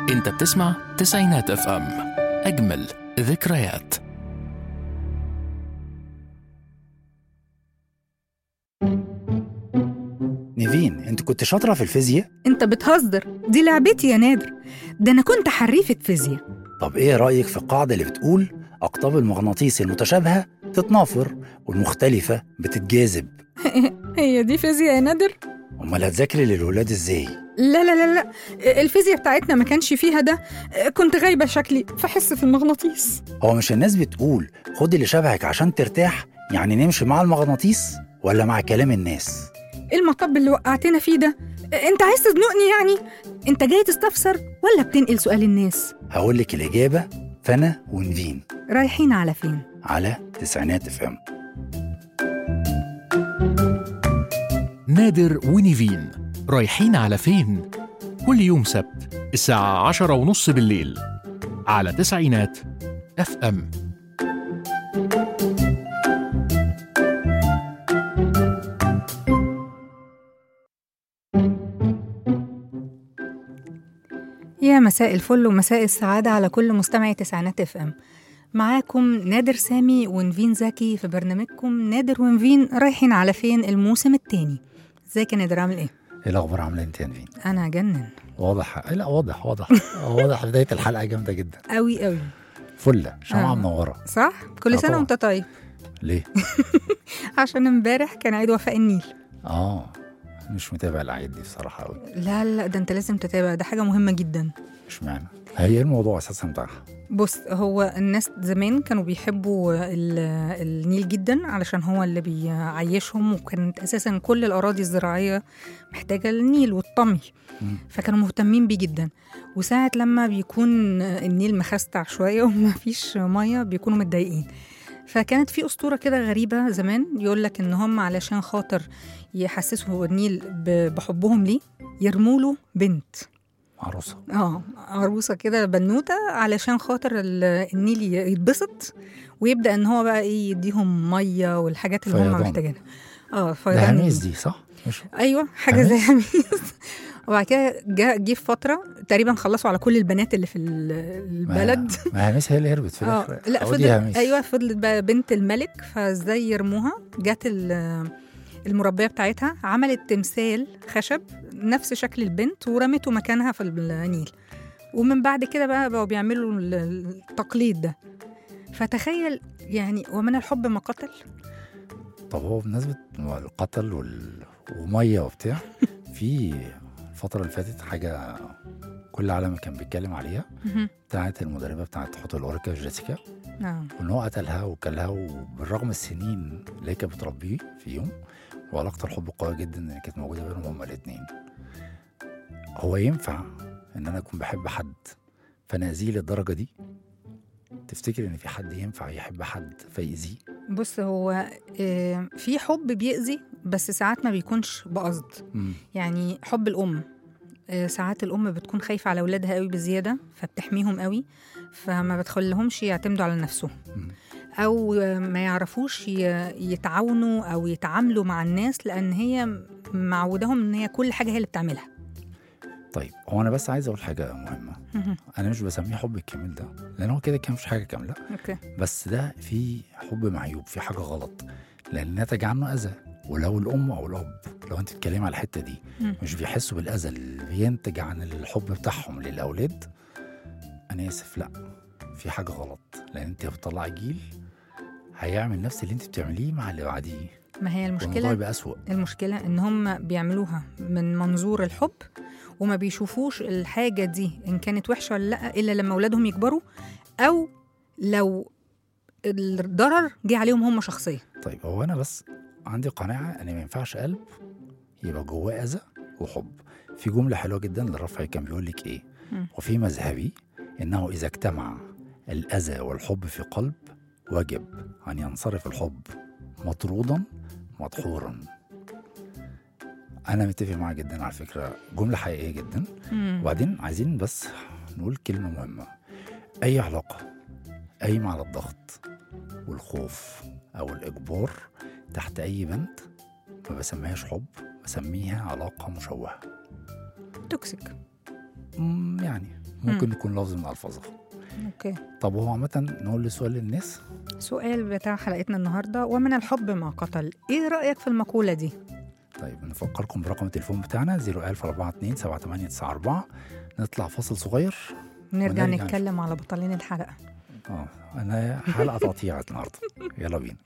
انت بتسمع تسعينات اف ام اجمل ذكريات نيفين انت كنت شاطره في الفيزياء انت بتهزر دي لعبتي يا نادر ده انا كنت حريفة فيزياء طب ايه رايك في القاعده اللي بتقول اقطاب المغناطيس المتشابهه تتنافر والمختلفه بتتجاذب هي دي فيزياء يا نادر امال هتذاكري للولاد ازاي لا لا لا لا الفيزياء بتاعتنا ما كانش فيها ده كنت غايبة شكلي في حصة المغناطيس هو مش الناس بتقول خدي اللي شبهك عشان ترتاح يعني نمشي مع المغناطيس ولا مع كلام الناس ايه المطب اللي وقعتنا فيه ده انت عايز تزنقني يعني انت جاي تستفسر ولا بتنقل سؤال الناس هقول لك الاجابه فانا ونفين رايحين على فين على تسعينات اف ام نادر ونيفين رايحين على فين؟ كل يوم سبت الساعة عشرة ونص بالليل على تسعينات اف ام يا مساء الفل ومساء السعادة على كل مستمعي تسعينات اف ام معاكم نادر سامي ونفين زكي في برنامجكم نادر ونفين رايحين على فين الموسم التاني ازيك يا نادر عامل ايه؟ ايه الاخبار عامله انت يا نفين انا جنن واضح لا واضح واضح واضح بدايه الحلقه جامده جدا قوي قوي فله شمعه آه. منوره صح؟ كل آه سنة طبعا. وانت طيب ليه عشان امبارح كان عيد وفاء النيل اه مش متابع الاعياد دي بصراحه قوي لا لا ده انت لازم تتابع ده حاجة مهمة جدا اشمعنى هي ايه الموضوع اساسا بتاعها بص هو الناس زمان كانوا بيحبوا ال- النيل جدا علشان هو اللي بيعيشهم وكانت اساسا كل الاراضي الزراعيه محتاجه النيل والطمي مم. فكانوا مهتمين بيه جدا وساعة لما بيكون النيل مخستع شوية وما فيش مية بيكونوا متضايقين فكانت في أسطورة كده غريبة زمان يقول لك إن هم علشان خاطر يحسسوا النيل ب- بحبهم ليه يرموا له بنت عروسه اه عروسه كده بنوته علشان خاطر ال- النيل ي- يتبسط ويبدا ان هو بقى ايه يديهم ميه والحاجات اللي هم فيضان. محتاجينها اه ده فيضان هميز دي صح مش ايوه حاجه زي هميز وبعد كده جه جه في فتره تقريبا خلصوا على كل البنات اللي في ال- البلد ما- ما هميز هي اللي هربت في اه الاخر لا أو دي فضل هميز. ايوه فضلت بقى بنت الملك فازاي يرموها جت ال- المربيه بتاعتها عملت تمثال خشب نفس شكل البنت ورمته مكانها في النيل ومن بعد كده بقى بقوا بيعملوا ال- التقليد ده فتخيل يعني ومن الحب ما قتل طب هو بمناسبه القتل وال... وميه وبتاع في الفتره اللي فاتت حاجه كل عالم كان بيتكلم عليها بتاعت المدربه بتاعت حوت الاوركا جيسيكا نعم وان هو قتلها وكلها وبالرغم السنين اللي هي كانت بتربيه فيهم وعلاقه الحب قويه جدا اللي كانت موجوده بينهم هما الاثنين هو ينفع ان انا اكون بحب حد فانا اذيه للدرجه دي تفتكر ان في حد ينفع يحب حد فيأذيه بص هو آه، في حب بيأذي بس ساعات ما بيكونش بقصد مم. يعني حب الأم آه، ساعات الأم بتكون خايفة على أولادها قوي بزيادة فبتحميهم قوي فما بتخليهمش يعتمدوا على نفسهم مم. أو آه، ما يعرفوش ي- يتعاونوا أو يتعاملوا مع الناس لأن هي معودهم إن هي كل حاجة هي اللي بتعملها طيب هو انا بس عايز اقول حاجه مهمه انا مش بسميه حب الكامل ده لان هو كده كان مفيش حاجه كامله أوكي بس ده في حب معيوب في حاجه غلط لان نتج عنه اذى ولو الام او الاب لو انت بتتكلمي على الحته دي مم. مش بيحسوا بالاذى اللي بينتج عن الحب بتاعهم للاولاد انا اسف لا في حاجه غلط لان انت بتطلعي جيل هيعمل نفس اللي انت بتعمليه مع اللي بعديه ما هي والموضوع المشكلة يبقى اسوء المشكلة إن هم بيعملوها من منظور الحب وما بيشوفوش الحاجة دي إن كانت وحشة ولا لأ إلا لما أولادهم يكبروا أو لو الضرر جه عليهم هم شخصيا طيب هو انا بس عندي قناعه ان ما ينفعش قلب يبقى جواه اذى وحب في جمله حلوه جدا للرفعي كان بيقول لك ايه مم. وفي مذهبي انه اذا اجتمع الاذى والحب في قلب وجب ان ينصرف الحب مطرودا مدحورا انا متفق معاه جدا على فكره جمله حقيقيه جدا وبعدين عايزين بس نقول كلمه مهمه اي علاقه قايمه على الضغط والخوف او الاجبار تحت اي بند ما بسميهاش حب بسميها علاقه مشوهه توكسيك مم، يعني ممكن يكون لفظ من الفاظها اوكي طب هو عامه نقول السؤال للناس سؤال بتاع حلقتنا النهارده ومن الحب ما قتل ايه رايك في المقوله دي طيب نفكركم برقم التليفون بتاعنا 01042 7894 نطلع فاصل صغير نرجع ونرجع نتكلم على بطلين الحلقه اه انا حلقه تقطيع النهارده يلا بينا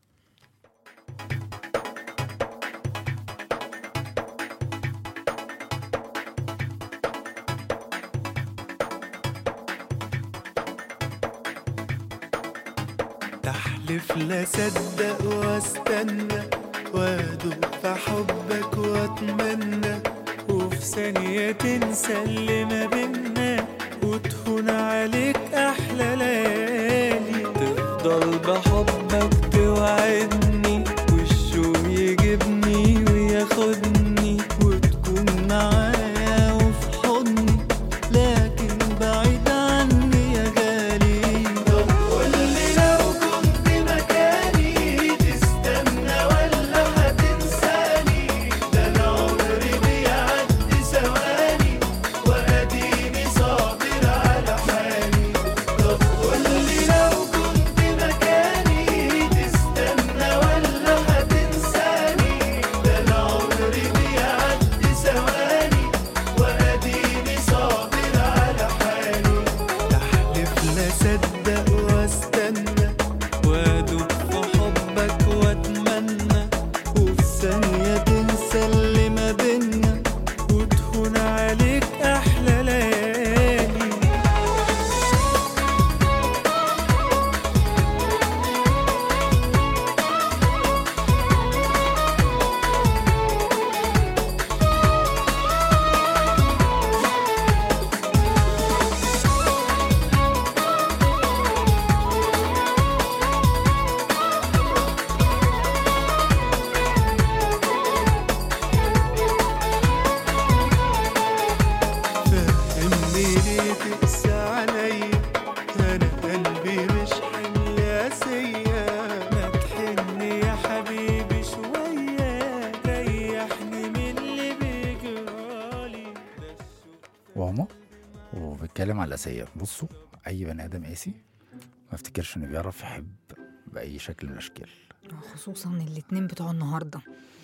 تحلف لا صدق واستنى وادوب في حبك واتمنى وفي ثانية تنسى اللي ما بينا وتهون عليك أحلى ليالي تفضل بحبك توعدني والشوق يجيبني وياخدني وتكون معايا وفي حضني لكن بعيد عني يا غالي طب قولي لو كنت مكاني تستنى ولا هتنساني ده انا عمري بيعدي ثواني واديني صابر على حالي طب قولي لو كنت مكاني تستنى ولا هتنساني ده انا عمري بيعدي ثواني واديني صابر على حالي تحلف لا صدق واستنى وادوب في حبك واتمنى وفي ثانية تنسى اللي ما بينا وتهون عليك أحلى ليالي فهمني ليه تقسى عليا انا قلبي مش حمل قاسية ما تحن يا حبيبي شوية ريحني من اللي بيجرالي ده الشوق وهما وبيتكلم على القاسية بصوا أي بني آدم قاسي ما افتكرش إنه بيعرف يحب بأي شكل من الأشكال خصوصا الاتنين بتوع النهارده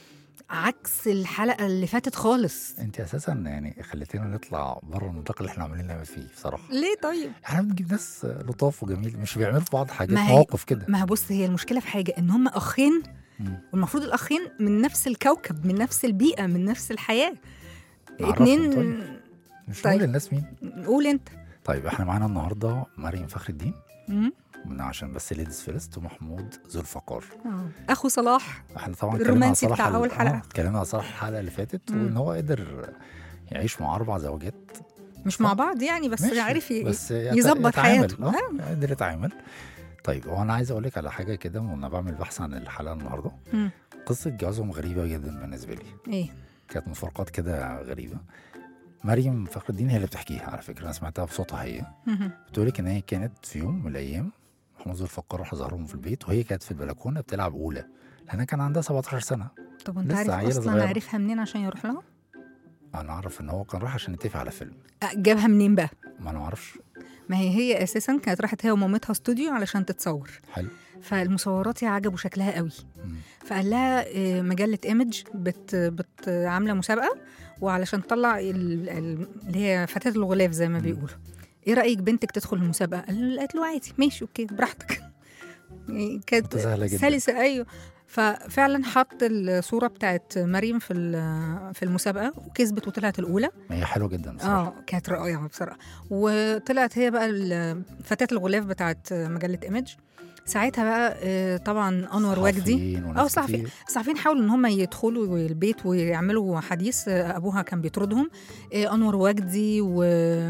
عكس الحلقه اللي فاتت خالص أنت أساسا يعني خليتينا نطلع بره النطاق اللي إحنا عمالين نعمل فيه بصراحة ليه طيب إحنا بنجيب ناس لطاف وجميل مش بيعملوا في بعض حاجات ما هي- مواقف كده ما بص هي المشكله في حاجه ان هم اخين مم. والمفروض الاخين من نفس الكوكب من نفس البيئه من نفس الحياه نعرفهم اتنين طيب. مش طيب. نقول للناس مين قول انت طيب احنا معانا النهارده مريم فخر الدين مم. من عشان بس ليديز فيرست ومحمود ذو الفقار آه. اخو صلاح احنا طبعا اتكلمنا على الرومانسي صلاح بتاع ال- أول حلقة. آه، اتكلمنا على صلاح الحلقه اللي فاتت مم. وان هو قدر يعيش مع اربع زوجات مش مع بعض يعني بس ماشي، عارف ي- بس يت- يظبط يتعامل. حياته. اه قدر يتعامل طيب هو انا عايز اقول لك على حاجه كده وانا بعمل بحث عن الحلقه النهارده مم. قصه جوازهم غريبه جدا بالنسبه لي ايه كانت مفارقات كده غريبه مريم فخر الدين هي اللي بتحكيها على فكره انا سمعتها بصوتها هي مهم. بتقول لك ان هي كانت في يوم من الايام محمود ذو الفقار راح زارهم في البيت وهي كانت في البلكونه بتلعب اولى لانها كان عندها 17 سنه طب وانت لسه عارف عيلة اصلا صغيرة. عارفها منين عشان يروح لها انا اعرف ان هو كان راح عشان يتفق على فيلم أه، جابها منين بقى ما انا ما اعرفش ما هي هي اساسا كانت راحت هي ومامتها استوديو علشان تتصور حلو فالمصورات يا عجبوا شكلها قوي مم. فقال لها آه، مجله ايمج بت بت عامله مسابقه وعلشان تطلع ال- ال- اللي هي فتاه الغلاف زي ما مم. بيقولوا ايه رايك بنتك تدخل المسابقه قال- قالت له عادي ماشي اوكي براحتك يعني كانت سهلة جدا. سلسه ايوه ففعلا حط الصوره بتاعت مريم في ال- في المسابقه وكسبت وطلعت الاولى ما هي حلوه جدا بصراحه اه كانت رائعه بصراحه وطلعت هي بقى ال- فتاه الغلاف بتاعت مجله ايمج ساعتها بقى آه، طبعا انور وجدي صحفيين وناس اه صحفي كتير. الصحفيين حاولوا ان هم يدخلوا البيت ويعملوا حديث آه، ابوها كان بيطردهم آه، انور وجدي و...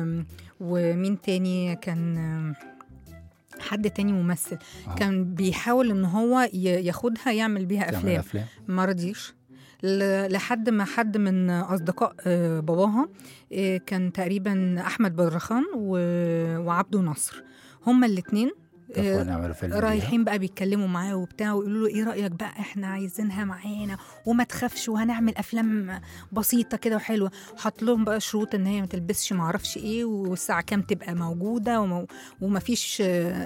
ومين تاني كان آه، حد تاني ممثل آه. كان بيحاول ان هو ي- ياخدها يعمل بيها تعمل افلام افلام ما رضيش ل- لحد ما حد من اصدقاء آه، باباها آه، كان تقريبا احمد بدرخان و- وعبده نصر هما الاثنين اتفقوا نعملوا فيلم ليها. رايحين بقى بيتكلموا معاه وبتاع ويقولوا له ايه رايك بقى احنا عايزينها معانا وما تخافش وهنعمل افلام بسيطه كده وحلوه حط لهم بقى شروط ان هي ما تلبسش ما اعرفش ايه والساعه كام تبقى موجوده وما, وما فيش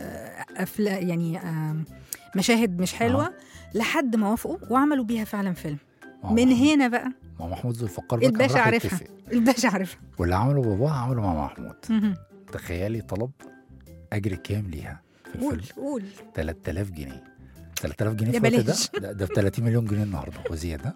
افلام يعني آه، مشاهد مش حلوه آه. لحد ما وافقوا وعملوا بيها فعلا فيلم ما هو من محمود- هنا بقى ما هو محمود ذو الفقار بقى كان الباشا راح عارفها يتفق. الباشا عارفها واللي عمله باباها عمله مع محمود مهم. تخيلي طلب اجر كام ليها في قول الفيلم قول 3000 جنيه 3000 جنيه ده في الوقت ده بلاش. ده- ده ب 30 مليون جنيه النهارده وزياده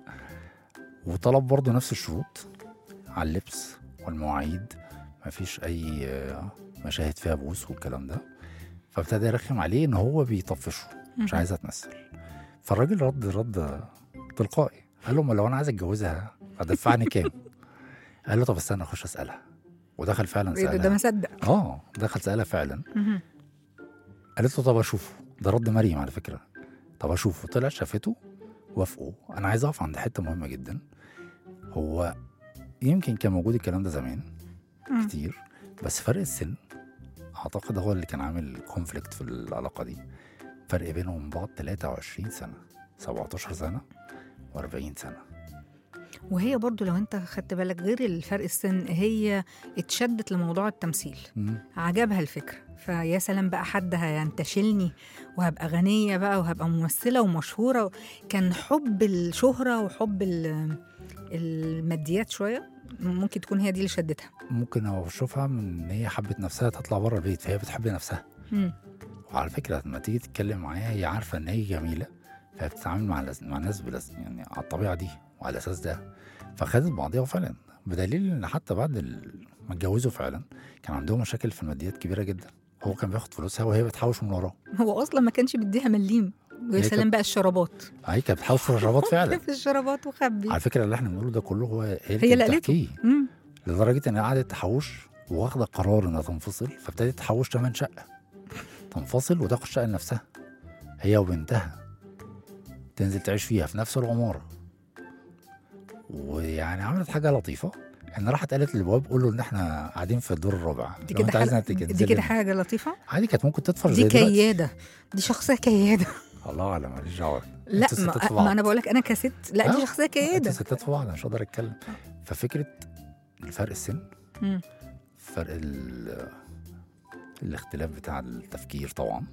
وطلب برضه نفس الشروط على اللبس والمواعيد مفيش اي آه، مشاهد فيها بوس والكلام ده فابتدى يرخم عليه ان هو بيطفشه مش مهم. عايزها تمثل فالراجل رد رد تلقائي قال له ما لو انا عايز اتجوزها هتدفعني كام؟ قال له طب استنى اخش اسالها ودخل فعلا إيه ده, ده سالها ما صدق اه دخل سالها فعلا مهم. قالت له طب اشوفه ده رد مريم على فكره طب اشوفه طلع شافته وافقوا انا عايز اقف عند حته مهمه جدا هو يمكن كان موجود الكلام ده زمان مم. كتير بس فرق السن اعتقد هو اللي كان عامل كونفليكت في العلاقه دي فرق بينهم وبين بعض 23 سنه 17 سنه و40 سنه وهي برضو لو انت خدت بالك غير الفرق السن هي اتشدت لموضوع التمثيل مم. عجبها الفكرة فيا سلام بقى حد هينتشلني وهبقى غنية بقى وهبقى ممثلة ومشهورة كان حب الشهرة وحب ال- الماديات شوية ممكن تكون هي دي اللي شدتها ممكن اشوفها من ان هي حبت نفسها تطلع بره البيت فهي بتحب نفسها مم. وعلى فكره لما تيجي تتكلم معاها هي عارفه ان هي جميله فبتتعامل مع الناس- مع الناس بلس يعني على الطبيعه دي وعلى الاساس ده فخدت بعضيها فعلا بدليل ان حتى بعد ال- ما اتجوزوا فعلا كان عندهم مشاكل في الماديات كبيره جدا هو كان بياخد فلوسها وهي بتحوش من وراه هو أصلا ما كانش بيديها مليم ويا هي سلام كانت- بقى الشرابات هي كانت بتحوش في الرشاوات فعلا في الشرابات وخبي على فكره اللي احنا بنقوله ده كله هو هي هي اللي اللي كانت قالته. بتحكيه مم. لدرجه انها قعدت تحوش واخده قرار انها تنفصل فابتدت تحوش تمن شقه تنفصل وتاخد شقه لنفسها هي وبنتها تنزل تعيش فيها في نفس العماره ويعني عملت حاجه لطيفه ان راحت قالت للبواب قول له ان احنا قاعدين في الدور الرابع دي لو كده انت عايزنا حاجة تيجي دي تنزل كده لنا. حاجة لطيفة عادي كانت ممكن تطفش دي زي دلوقتي كيادة دي شخصية كيادة الله اعلم ماليش دعوه لا انتوا ستات في ما, ما بعض. انا بقول لك انا كست لا دي آه، شخصية انتوا كيادة ستات في بعض مش هقدر اتكلم ففكره الفرق السن مم. فرق ال- الاختلاف بتاع التفكير طبعا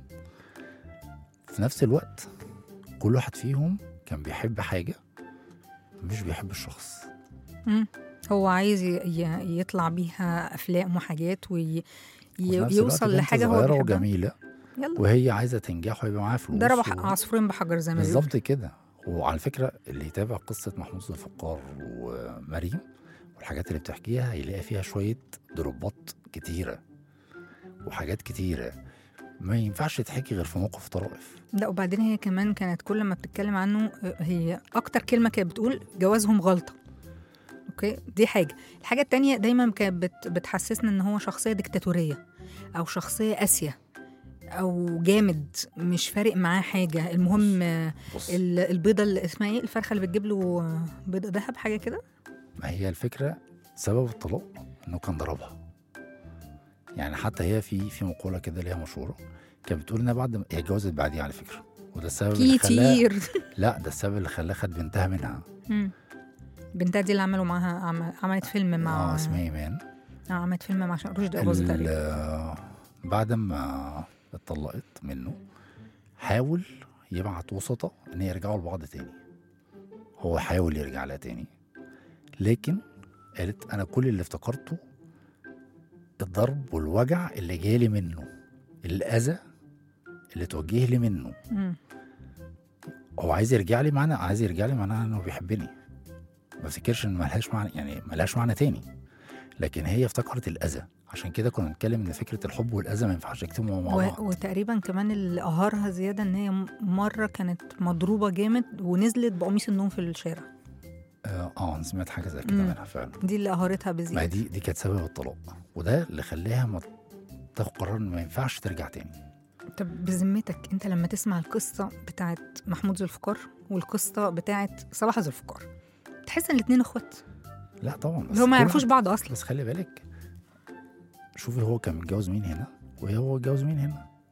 في نفس الوقت كل واحد فيهم كان بيحب حاجة مش بيحب الشخص مم. هو عايز ي- ي- يطلع بيها افلام وحاجات وفي نفس الوقت ويوصل بنت لحاجه هو صغيرة بيحبها وجميلة يلا وهي عايزة تنجح ويبقى معاها فلوس ضرب و- عصفورين بحجر زي ما بيقولوا بالظبط كده وعلى فكرة اللي يتابع قصة محمود ذو الفقار ومريم والحاجات اللي بتحكيها هيلاقي فيها شوية دروبات كتيرة وحاجات كتيرة ما ينفعش تحكي غير في موقف طرائف لا وبعدين هي كمان كانت كل ما بتتكلم عنه آه، هي اكتر كلمه كانت بتقول جوازهم غلطه اوكي دي حاجه الحاجه التانية دايما كانت بت بتحسسنا ان هو شخصيه ديكتاتوريه او شخصيه قاسيه او جامد مش فارق معاه حاجه المهم آه، بص ال- البيضه اللي اسمها ايه الفرخه اللي بتجيب له آه، بيضه ذهب حاجه كده ما هي الفكرة سبب الطلاق انه كان ضربها يعني حتى هي في في مقولة كده ليها مشهورة كانت بتقول انها بعد ما هي اتجوزت بعديه على فكرة وده السبب اللي خلاها كتير لا ده السبب اللي خلاها خد بنتها منها مم. بنتها دي اللي عملوا معاها عم- عملت فيلم مع اه اسمها ايمان آه، عملت فيلم مع رشدي أباظة تقريبا ال- بعد ما اتطلقت منه حاول يبعت وسطة ان يرجعوا لبعض تاني هو حاول يرجع لها تاني لكن قالت انا كل اللي افتكرته الضرب والوجع اللي جالي منه الاذى اللي توجه لي منه مم. هو عايز يرجع لي معنى عايز يرجع لي معناها انه بيحبني ما افتكرش ان ملهاش معنى يعني ملهاش معنى تاني لكن هي افتكرت الاذى عشان كده كنا بنتكلم ان فكره الحب والاذى ما ينفعش يجتمعوا مع و... بعض وتقريبا كمان اللي قهرها زياده ان هي م- مره كانت مضروبه جامد ونزلت بقميص النوم في الشارع اه آه، انا سمعت حاجه زي كده مم. منها فعلا دي اللي قهرتها ما هي بزياده دي دي كانت سبب الطلاق وده اللي خلاها ما تاخد قرار ان ما ينفعش ترجع تاني طب بذمتك انت لما تسمع القصه بتاعت محمود ذو الفقار والقصه بتاعت صلاح ذو الفقار تحس ان الاثنين اخوات لا طبعا بس اللي هم ما كل يعرفوش واحد- بعض اصلا بس خلي بالك شوفي هو كان متجوز مين هنا وهي هو اتجوز مين هنا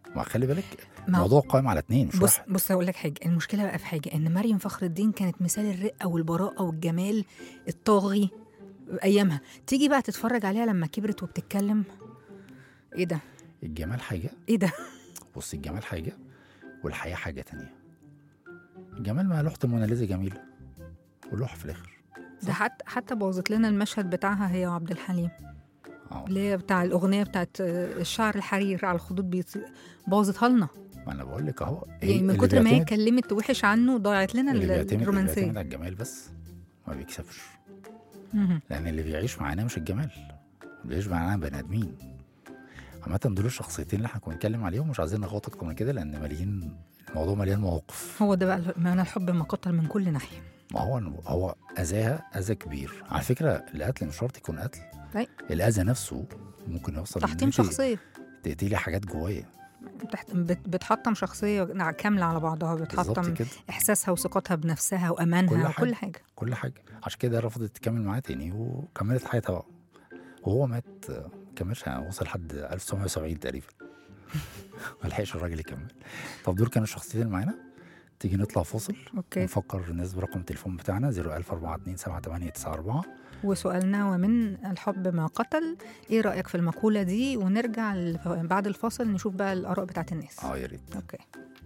ما خلي بالك ما- الموضوع قائم على اتنين مش بص واحد بص هقول لك حاجه المشكله بقى في حاجه ان مريم فخر الدين كانت مثال الرقه والبراءه والجمال الطاغي ايامها تيجي بقى تتفرج عليها لما كبرت وبتتكلم ايه ده الجمال حاجه ايه ده بص الجمال حاجه والحياه حاجه تانية الجمال ما لوحه الموناليزا جميله واللوحه في الاخر ده حتى حتى بوظت لنا المشهد بتاعها هي وعبد الحليم اه اللي هي بتاع الاغنيه بتاعت آه، الشعر الحرير على الخدود بيط... بوظتها لنا ما انا بقول لك اهو هي يعني من اللي كتر ما هي بيعتمد- اتكلمت وحش عنه ضاعت لنا اللي ال- بيعتمد اللي بيعتمد الرومانسيه على الجمال بس ما بيكسبش مهم. لان اللي بيعيش معانا مش الجمال اللي بيعيش معانا بني ادمين عامة دول الشخصيتين اللي احنا كنا بنتكلم عليهم مش عايزين نغوط اكتر من كده لان مليين الموضوع مليان مواقف هو ده بقى معنى الحب ما قتل من كل ناحيه ما هو هو اذاها اذى كبير على فكره القتل مش شرط يكون قتل أي. الاذى نفسه ممكن يوصل إن تحطيم أنت شخصيه تقتلي حاجات جوايا بتحت... بت... بتحطم شخصيه نع- كامله على بعضها بالظبط بتحطم كده احساسها وثقتها بنفسها وامانها كل وكل حاجة. حاجه كل حاجه عشان كده رفضت تكمل معاه تاني وكملت حياتها بقى وهو مات آه، كملش يعني وصل لحد 1970 تقريبا ما لحقش الراجل يكمل طب دول كانوا الشخصيتين اللي معانا تيجي نطلع فاصل اوكي نفكر الناس برقم التليفون بتاعنا 014278894 وسؤالنا ومن الحب ما قتل ايه رايك في المقوله دي ونرجع ل- بعد الفاصل نشوف بقى الاراء بتاعت الناس اه يا ريت اوكي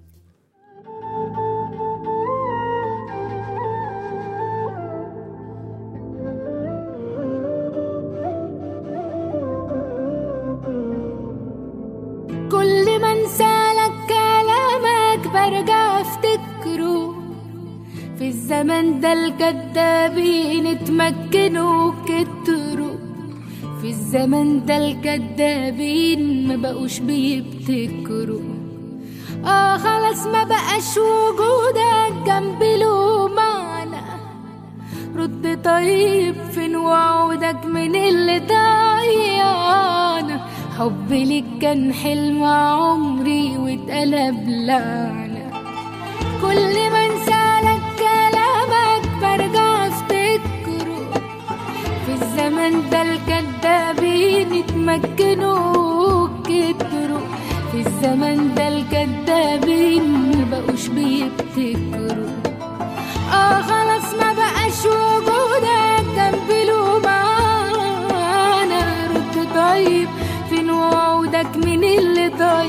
كل ما انسالك كلامك برجع افتكره في الزمن ده الكدابين اتمكنوا كتروا في الزمن ده الكدابين ما بقوش بيبتكروا اه خلاص ما بقاش وجودك جنبي له معنى رد طيب فين وعودك من اللي ضيعنا حبي ليك كان حلم عمري واتقلب لعنة كل ما انسالك كلامك برجع افتكره في الزمن ده الكدابين اتمكنوا كتروا في الزمن ده الكدابين مبقوش بيبتكروا اه خلاص ما بقاش وجودك جنبي له معانا رد طيب فين وعودك من اللي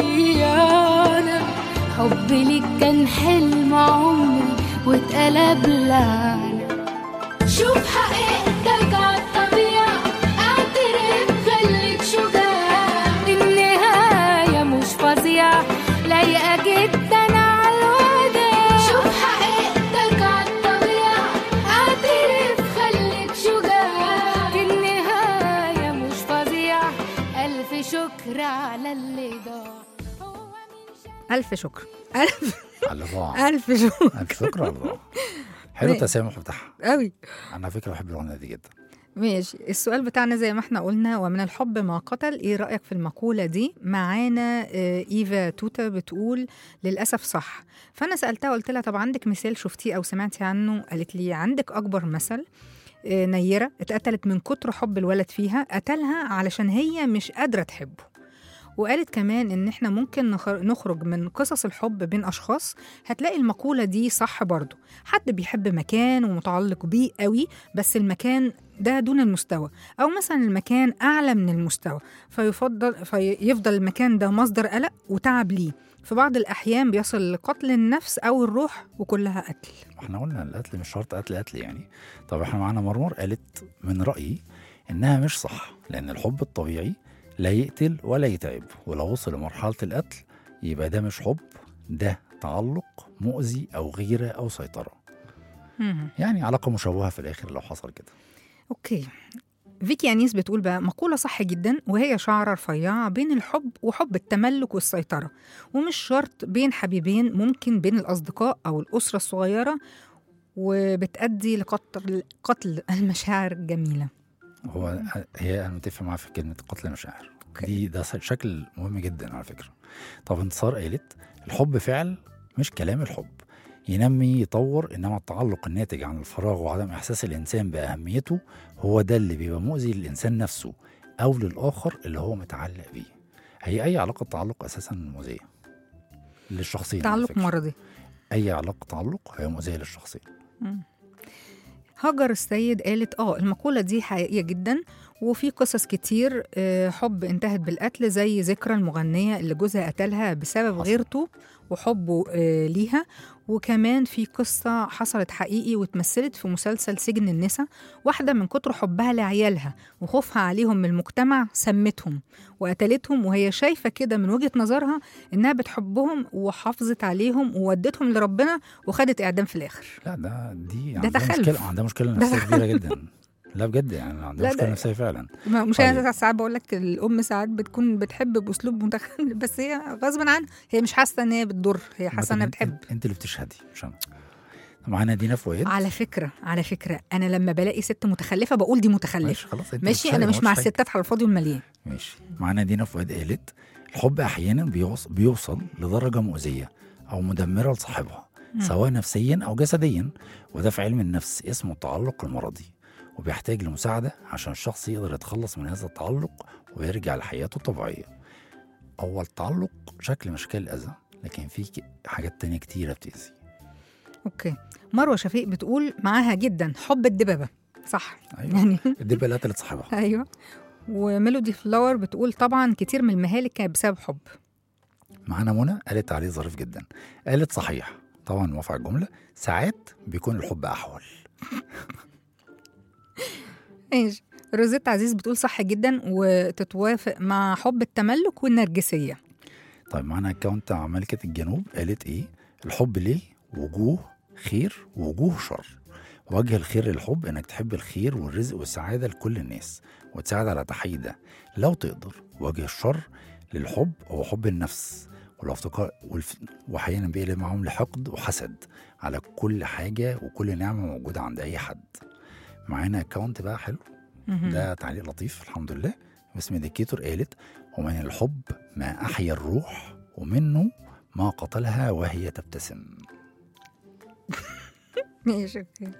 ضيعنا حبي ليك كان حلم عمري واتقلب لعنة شوف حقيقتك عالطبيعة اعترف خليك شجاع النهاية مش فظيعة لايقة جدا عالوداع شوف حقيقتك عالطبيعة اعترف خليك شجاع النهاية مش فظيعة ألف شكر على اللي ضاع هو مين شاف الف شكر الف على الله الف شكر الف شكر على الله حلو ماشي. التسامح بتاعها قوي انا على فكره بحب الاغنيه دي جدا ماشي السؤال بتاعنا زي ما احنا قلنا ومن الحب ما قتل ايه رأيك في المقولة دي معانا آه، ايفا توتا بتقول للأسف صح فأنا سألتها قلت لها طب عندك مثال شفتيه أو سمعتي عنه قالت لي عندك أكبر مثل آه، نيرة اتقتلت من كتر حب الولد فيها قتلها علشان هي مش قادرة تحبه وقالت كمان ان احنا ممكن نخ- نخرج من قصص الحب بين اشخاص هتلاقي المقولة دي صح برضو حد بيحب مكان ومتعلق بيه قوي بس المكان ده دون المستوى او مثلا المكان اعلى من المستوى فيفضل فيفضل المكان ده مصدر قلق وتعب ليه في بعض الاحيان بيصل لقتل النفس او الروح وكلها قتل احنا قلنا القتل مش شرط قتل قتل يعني طب احنا معانا مرمر قالت من رأيي انها مش صح لان الحب الطبيعي لا يقتل ولا يتعب ولو وصل لمرحلة القتل يبقى ده مش حب ده تعلق مؤذي او غيرة او سيطرة مهم. يعني علاقة مشوهة في الاخر لو حصل كده اوكي فيكي انيس بتقول بقى مقولة صح جدا وهي شعرة رفيعة بين الحب وحب التملك والسيطرة ومش شرط بين حبيبين ممكن بين الأصدقاء أو الأسرة الصغيرة وبتأدي لقتل قتل المشاعر الجميلة هو هي انا متفق معاها في كلمة قتل المشاعر أوكي. دي ده شكل مهم جدا على فكرة طب انتصار قالت الحب فعل مش كلام الحب ينمي يطور انما التعلق الناتج عن الفراغ وعدم احساس الانسان باهميته هو ده اللي بيبقى مؤذي للانسان نفسه او للاخر اللي هو متعلق بيه هي اي علاقه تعلق اساسا مؤذيه للشخصين على تعلق فكرة. مرضي اي علاقه تعلق هي مؤذيه للشخصين هاجر السيد قالت اه المقولة دي حقيقية جدا وفي قصص كتير آه، حب انتهت بالقتل زي ذكرى المغنية اللي جوزها قتلها بسبب حصل. غيرته وحبه آه، ليها وكمان في قصة حصلت حقيقي واتمثلت في مسلسل سجن النساء واحدة من كتر حبها لعيالها وخوفها عليهم من المجتمع سمتهم وقتلتهم وهي شايفة كده من وجهة نظرها إنها بتحبهم وحافظت عليهم وودتهم لربنا وخدت إعدام في الآخر لا ده دي ده عندها تخلف. مشكله عندها مشكله ده نفسيه كبيره جدا لا بجد يعني عندها لا مشكله ده- نفسيه فعلا ما- مش طيب. انا ساعات بقول لك الام ساعات بتكون بتحب باسلوب متخلف بس هي غصب عنها هي مش حاسه ان هي بتضر هي حاسه انها مثلاً بتحب انت, انت اللي بتشهدي مش انا معانا دينا فؤاد على فكره على فكره انا لما بلاقي ست متخلفه بقول دي متخلفه ماشي خلاص انت ماشي بتشهدي، انا ما مش قلتش مع حاجة. الستات على الفاضي والمليان ماشي معانا دينا فؤاد قالت الحب احيانا بيوص... بيوصل لدرجه مؤذيه او مدمره لصاحبها سواء نفسيا او جسديا وده في علم النفس اسمه التعلق المرضي وبيحتاج لمساعده عشان الشخص يقدر يتخلص من هذا التعلق ويرجع لحياته الطبيعيه هو التعلق شكل من اشكال الاذى لكن في ك- حاجات تانية كتيرة بتأذي اوكي مروه شفيق بتقول معاها جدا حب الدببه صح أيوة. يعني الدبة اللي قتلت صاحبها ايوه وميلودي فلاور بتقول طبعا كتير من المهالك كانت بسبب حب معانا منى قالت تعليق ظريف جدا قالت صحيح طبعا موافقة على الجملة ساعات بيكون الحب أحول ماشي روزيت عزيز بتقول صح جدا وتتوافق مع حب التملك والنرجسيه طيب معانا اكونت ملكة الجنوب قالت ايه الحب ليه وجوه خير ووجوه شر وجه الخير للحب انك تحب الخير والرزق والسعادة لكل الناس وتساعد على تحقيق ده لو تقدر وجه الشر للحب هو حب النفس والافتقار والف... واحيانا بيقلب معاهم لحقد وحسد على كل حاجة وكل نعمة موجودة عند أي حد معانا اكونت بقى حلو مهم. ده تعليق لطيف الحمد لله باسم ديكيتور قالت ومن الحب ما أحيا الروح ومنه ما قتلها وهي تبتسم ماشي اوكي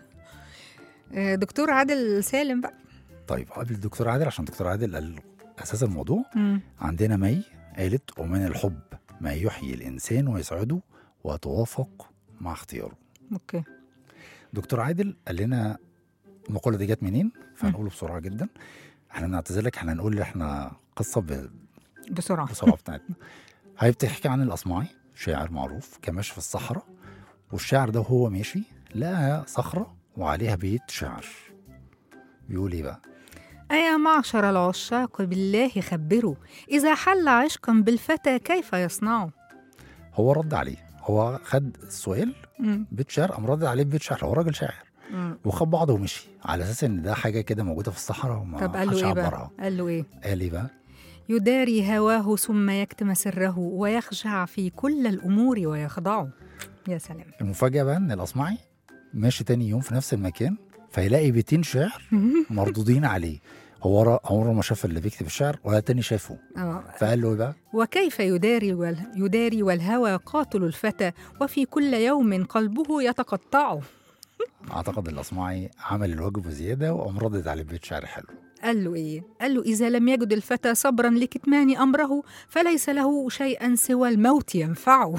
آه، دكتور عادل سالم بقى طيب قبل الدكتور عادل عشان الدكتور عادل قال أساس الموضوع مم. عندنا مي قالت ومن الحب ما يحيي الإنسان ويسعده وتوافق مع اختياره اوكي دكتور عادل قال لنا المقولة دي جت منين فهنقوله بسرعة جدا احنا بنعتذر لك احنا هنقول احنا قصة ب- بسرعه بسرعة بتاعتنا هي بتحكي عن الأصمعي شاعر معروف كان ماشي في الصحراء والشاعر ده وهو ماشي لقى صخرة وعليها بيت شعر بيقول ايه بقى أيا معشر العشاق بالله خبروا إذا حل عشقا بالفتى كيف يصنع هو رد عليه هو خد السؤال مم. بيت شعر قام رد عليه بيت شعر هو راجل شاعر مم. وخد بعضه ومشي على اساس ان ده حاجه كده موجوده في الصحراء وما طب قال حدش له إيه عبرها بقى؟ قال له إيه؟ قال ايه بقى يداري هواه ثم يكتم سره ويخشع في كل الأمور ويخضع يا سلام المفاجاه بقى ان الاصمعي ماشي تاني يوم في نفس المكان فيلاقي بيتين شعر مردودين عليه هو را- عمره ما شاف اللي بيكتب الشعر ولا تاني شافه آه. فقال له ايه بقى وكيف يداري وال... يداري والهوى قاتل الفتى وفي كل يوم قلبه يتقطع اعتقد الاصمعي عمل الواجب وزياده وقام ردد عليه بيت شعر حلو قال له إيه؟ قال له إذا لم يجد الفتى صبرا لكتمان أمره فليس له شيئا سوى الموت ينفعه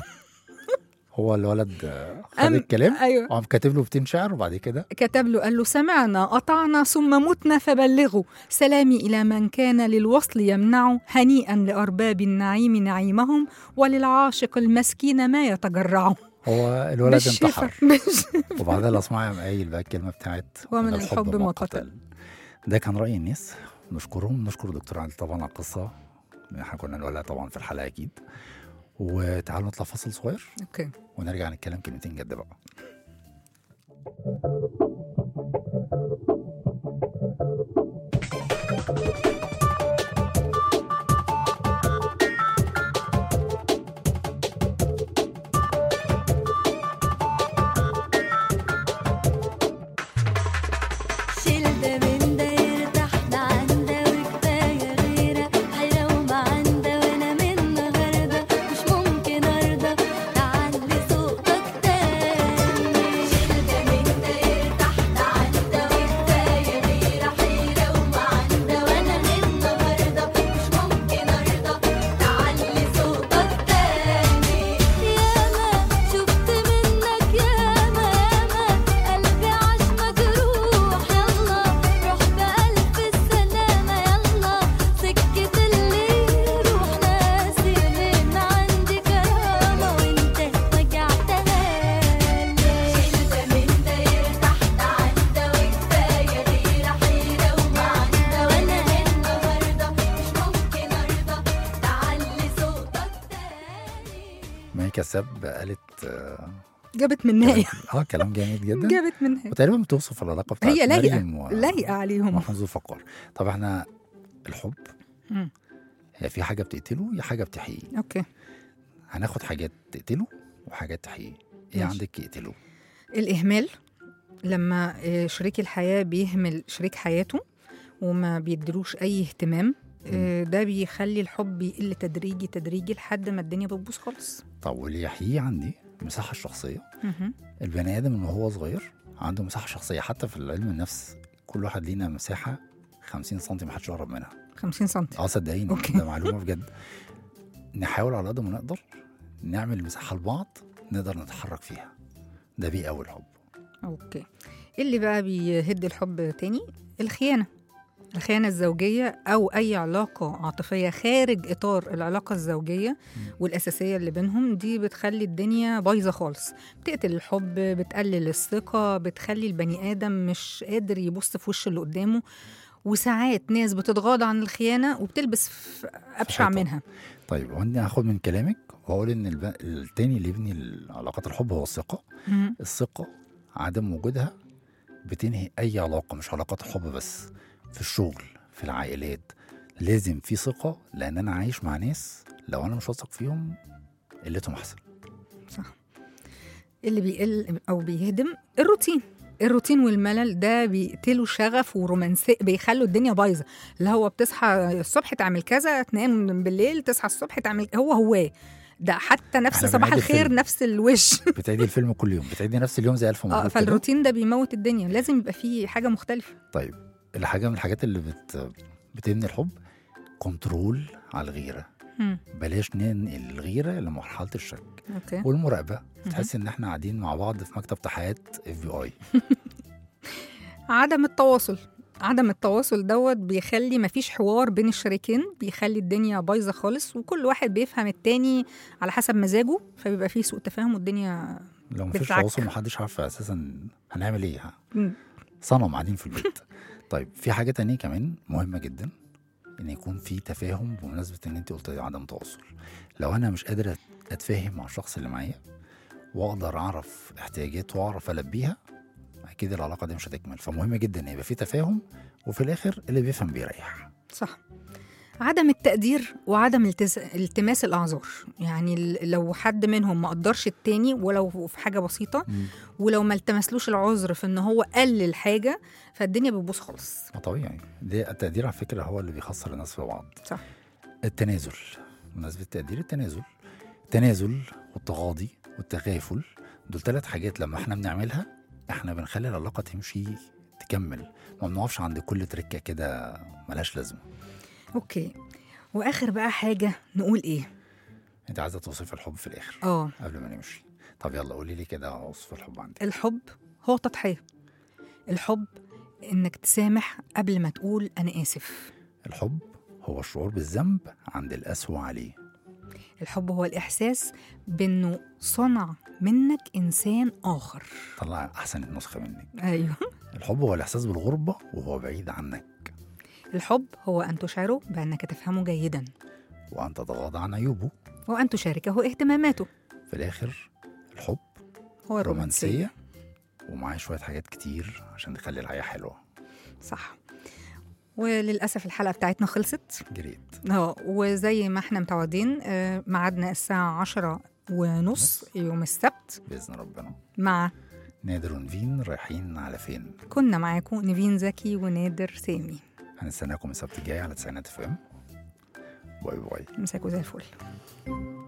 هو الولد آه، خد أم- الكلام أيوه وقام كاتب له بيتين شعر وبعد كده كتب له قال له سمعنا أطعنا ثم متنا فبلغوا سلامي إلى من كان للوصل يمنع هنيئا لأرباب النعيم نعيمهم وللعاشق المسكين ما يتجرع هو الولد بالشفا. انتحر مش وبعدها الاصمعي قام قايل بقى الكلمه بتاعت ومن الحب ما قتل. ده كان راي الناس نشكرهم نشكر دكتور عادل طبعا على القصه احنا كنا نقولها طبعا في الحلقه اكيد وتعالوا نطلع فاصل صغير أوكي ونرجع نتكلم كلمتين جد بقى شيل ده من ده يرتاح ده عن ده وكفاية غيرة حيرة ومعندة وأنا من النهاردة مش ممكن أرضى تعلي صوتك تاني شيل ده من ده كساب قالت اه جابت من نهاية آه، كلام جامد جدا جابت من نهاية وتقريبا بتوصف العلاقه بتاعت هي لايقة مريم و- لايقة عليهم محمود ذو الفقار طب احنا الحب مم. هي في حاجه بتقتله يا حاجه بتحييه اوكي هناخد حاجات تقتله وحاجات تحييه ايه ماشي. عندك يقتله الإهمال لما آه، شريك الحياة بيهمل شريك حياته وما بيدلوش أي اهتمام آه، ده بيخلي الحب يقل تدريجي تدريجي لحد ما الدنيا بتبوظ خالص طب واللي يحييه عندي المساحه الشخصيه مهم. البني ادم من وهو صغير عنده مساحه شخصيه حتى في علم النفس كل واحد لينا مساحه 50 سم ما حدش يقرب منها 50 سم اه صدقيني أوكي. ده معلومه بجد نحاول على قد ما نقدر نعمل مساحه لبعض نقدر نتحرك فيها ده بيقوي الحب اوكي اللي بقى بيهد الحب تاني الخيانة الخيانة الزوجية أو أي علاقة عاطفية خارج إطار العلاقة الزوجية والأساسية اللي بينهم دي بتخلي الدنيا بايظة خالص بتقتل الحب بتقلل الثقة بتخلي البني آدم مش قادر يبص في وش اللي قدامه وساعات ناس بتتغاضى عن الخيانة وبتلبس في أبشع حيطة. منها طيب وانا هاخد من كلامك واقول ان الب... التاني اللي يبني علاقات الحب هو الثقه مهم. الثقه عدم وجودها بتنهي اي علاقه مش علاقات الحب بس في الشغل في العائلات لازم في ثقه لان انا عايش مع ناس لو انا مش واثق فيهم قلتهم احسن صح اللي بيقل او بيهدم الروتين الروتين والملل ده بيقتلوا شغف ورومانسية بيخلوا الدنيا بايظه اللي هو بتصحى الصبح تعمل كذا تنام بالليل تصحى الصبح تعمل هو هو ده حتى نفس إحنا صباح بنعيد الخير الفيلم. نفس الوش بتعيدي الفيلم كل يوم بتعيدي نفس اليوم زي الف اه مبروك كده. فالروتين ده بيموت الدنيا لازم يبقى فيه حاجه مختلفه طيب الحاجه من الحاجات اللي بت... بتبني الحب كنترول على الغيره مم. بلاش ننقل الغيره لمرحله الشك اوكي والمراقبه تحس ان احنا قاعدين مع بعض في مكتب تحقيقات اف بي اي عدم التواصل عدم التواصل دوت بيخلي مفيش حوار بين الشريكين بيخلي الدنيا بايظه خالص وكل واحد بيفهم التاني على حسب مزاجه فبيبقى فيه سوء تفاهم والدنيا لو مفيش بتزعك. تواصل محدش عارف اساسا هنعمل ايه ها؟ مم. صنم قاعدين في البيت طيب في حاجه تانية كمان مهمه جدا ان يكون في تفاهم بمناسبه ان انت قلت عدم تواصل لو انا مش قادر اتفاهم مع الشخص اللي معايا واقدر اعرف احتياجاته واعرف البيها اكيد العلاقه دي مش هتكمل فمهم جدا ان يبقى في تفاهم وفي الاخر اللي بيفهم بيريح صح عدم التقدير وعدم التز... التماس الاعذار يعني ال- لو حد منهم ما قدرش التاني ولو في حاجه بسيطه ولو ما التمسلوش العذر في ان هو قلل حاجه فالدنيا بتبوظ خالص ما طبيعي ده التقدير على فكره هو اللي بيخسر الناس في بعض صح التنازل بمناسبة التقدير التنازل التنازل والتغاضي والتغافل دول ثلاث حاجات لما احنا بنعملها احنا بنخلي العلاقة تمشي تكمل ما بنقفش عند كل تركة كده ملهاش لازمة اوكي واخر بقى حاجه نقول ايه انت عايزة توصف الحب في الآخر اه قبل ما نمشي طب يلا قولي لي كده وصف الحب عندك الحب هو تضحيه الحب انك تسامح قبل ما تقول انا اسف الحب هو الشعور بالذنب عند القسوة عليه الحب هو الاحساس بانه صنع منك انسان اخر طلع أحسن نسخة منك ايوه الحب هو الإحساس بالغربة وهو بعيد عنك الحب هو ان تشعره بانك تفهمه جيدا وأن تتغاضى عن عيوبه وان تشاركه اهتماماته في الآخر الحب هو الرومانسيه رومانسية ومعايا شوية حاجات كتير عشان نخلي الحياة حلوة صح وللاسف الحلقه بتاعتنا خلصت جريت اه وزي ما احنا متعودين آه، ميعادنا الساعه عشرة ونص يوم السبت بإذن ربنا مع نادر ونفين رايحين على فين كنا معاكم نيفين زكي ونادر سامي هنستناكم السبت الجاي على تسعينات اف ام باي باي مساكوا زي الفل